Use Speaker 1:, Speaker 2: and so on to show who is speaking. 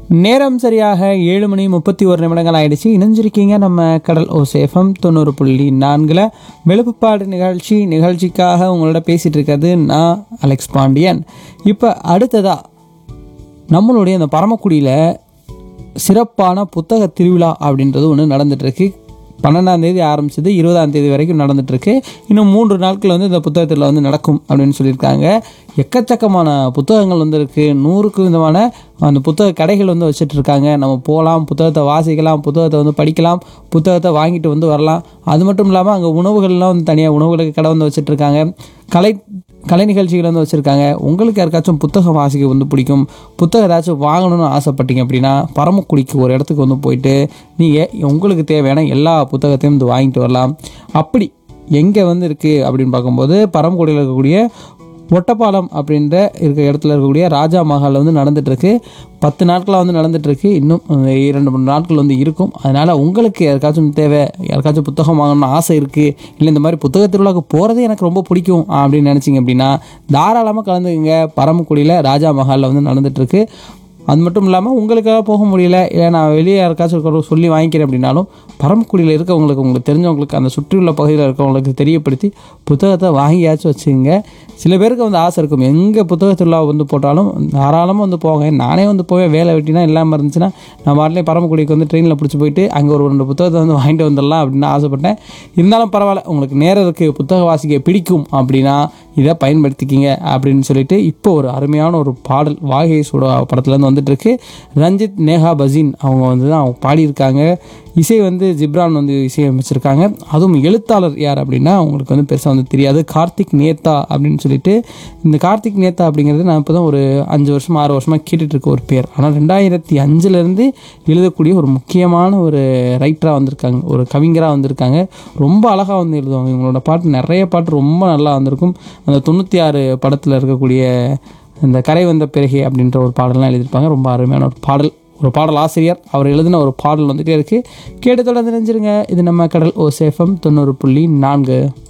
Speaker 1: நேரம் சரியாக ஏழு மணி முப்பத்தி ஒரு நிமிடங்கள் ஆயிடுச்சு இணைஞ்சிருக்கீங்க நம்ம கடல் ஓசேஃபம் தொண்ணூறு புள்ளி நான்கில் வெளுப்புப்பாடு நிகழ்ச்சி நிகழ்ச்சிக்காக உங்களோட பேசிகிட்டு இருக்கிறது நான் அலெக்ஸ் பாண்டியன் இப்போ அடுத்ததா நம்மளுடைய இந்த பரமக்குடியில் சிறப்பான புத்தக திருவிழா அப்படின்றது ஒன்று நடந்துட்டுருக்கு பன்னெண்டாம் தேதி ஆரம்பிச்சது இருபதாம் தேதி வரைக்கும் நடந்துட்டுருக்கு இன்னும் மூன்று நாட்கள் வந்து இந்த புத்தகத்தில் வந்து நடக்கும் அப்படின்னு சொல்லியிருக்காங்க எக்கச்சக்கமான புத்தகங்கள் வந்து இருக்குது நூறுக்கு விதமான அந்த புத்தக கடைகள் வந்து வச்சுட்டு இருக்காங்க நம்ம போகலாம் புத்தகத்தை வாசிக்கலாம் புத்தகத்தை வந்து படிக்கலாம் புத்தகத்தை வாங்கிட்டு வந்து வரலாம் அது மட்டும் இல்லாமல் அங்கே உணவுகள்லாம் வந்து தனியாக உணவுகளுக்கு கடை வந்து வச்சுட்டு இருக்காங்க கலை கலை நிகழ்ச்சிகள் வந்து வச்சுருக்காங்க உங்களுக்கு யாருக்காச்சும் புத்தகம் வாசிக்க வந்து பிடிக்கும் புத்தகம் ஏதாச்சும் வாங்கணும்னு ஆசைப்பட்டீங்க அப்படின்னா பரமக்குடிக்கு ஒரு இடத்துக்கு வந்து போயிட்டு நீங்கள் உங்களுக்கு தேவையான எல்லா புத்தகத்தையும் வந்து வாங்கிட்டு வரலாம் அப்படி எங்கே வந்து இருக்குது அப்படின்னு பார்க்கும்போது பரமக்குடியில் இருக்கக்கூடிய ஒட்டப்பாலம் அப்படின்ற இருக்க இடத்துல இருக்கக்கூடிய ராஜா மஹாலில் வந்து நடந்துகிட்ருக்கு பத்து நாட்களாக வந்து நடந்துகிட்ருக்கு இன்னும் அஹ், இரண்டு மூணு நாட்கள் வந்து இருக்கும் அதனால் உங்களுக்கு யாருக்காச்சும் தேவை யாருக்காச்சும் புத்தகம் வாங்கணும்னு ஆசை இருக்குது இல்லை இந்த மாதிரி புத்தக திருவிழாவுக்கு போகிறதே எனக்கு ரொம்ப பிடிக்கும் அப்படின்னு நினச்சிங்க அப்படின்னா தாராளமாக கலந்துக்குங்க பரமக்குடியில் ராஜா மஹாலில் வந்து நடந்துகிட்ருக்கு அது மட்டும் இல்லாமல் உங்களுக்காக போக முடியல இல்லை நான் வெளியே யாருக்காச்சும் இருக்கிற சொல்லி வாங்கிக்கிறேன் அப்படின்னாலும் பரமக்குடியில் இருக்கவங்களுக்கு உங்களுக்கு தெரிஞ்சவங்களுக்கு அந்த சுற்றியுள்ள பகுதியில் இருக்கவங்களுக்கு தெரியப்படுத்தி புத்தகத்தை வாங்கியாச்சும் வச்சுங்க சில பேருக்கு வந்து ஆசை இருக்கும் எங்கே புத்தக திருவிழா வந்து போட்டாலும் தாராளமாக வந்து போங்க நானே வந்து போவேன் வேலை வெட்டினா இல்லாமல் இருந்துச்சுன்னா நான் பாட்டிலே பரமக்குடிக்கு வந்து ட்ரெயினில் பிடிச்சி போயிட்டு அங்கே ஒரு ரெண்டு புத்தகத்தை வந்து வாங்கிட்டு வந்துடலாம் அப்படின்னு ஆசைப்பட்டேன் இருந்தாலும் பரவாயில்ல உங்களுக்கு நேரம் இருக்குது புத்தக வாசிக்க பிடிக்கும் அப்படின்னா இதை பயன்படுத்திக்கிங்க அப்படின்னு சொல்லிட்டு இப்போ ஒரு அருமையான ஒரு பாடல் வாகை சுட படத்துலேருந்து வந்துட்டு இருக்கு ரஞ்சித் நேஹா பசீன் அவங்க வந்து தான் அவங்க பாடியிருக்காங்க இசை வந்து ஜிப்ரான் வந்து இசையமைச்சிருக்காங்க அதுவும் எழுத்தாளர் யார் அப்படின்னா அவங்களுக்கு வந்து பெருசாக வந்து தெரியாது கார்த்திக் நேத்தா அப்படின்னு சொல்லிட்டு இந்த கார்த்திக் நேத்தா அப்படிங்கிறது நான் இப்போ தான் ஒரு அஞ்சு வருஷம் ஆறு வருஷமாக கேட்டுட்டு இருக்க ஒரு பேர் ஆனால் ரெண்டாயிரத்தி அஞ்சுலேருந்து எழுதக்கூடிய ஒரு முக்கியமான ஒரு ரைட்டராக வந்திருக்காங்க ஒரு கவிஞராக வந்திருக்காங்க ரொம்ப அழகாக வந்து எழுதுவாங்க இவங்களோட பாட்டு நிறைய பாட்டு ரொம்ப நல்லா வந்திருக்கும் அந்த தொண்ணூற்றி ஆறு படத்தில் இருக்கக்கூடிய இந்த கரை வந்த பிறகே அப்படின்ற ஒரு பாடல்லாம் எழுதியிருப்பாங்க ரொம்ப அருமையான ஒரு பாடல் ஒரு பாடல் ஆசிரியர் அவர் எழுதின ஒரு பாடல் வந்துட்டே இருக்குது கேட்டு தொடர்ந்து நினைஞ்சிருங்க இது நம்ம கடல் ஓ சேஃபம் தொண்ணூறு புள்ளி நான்கு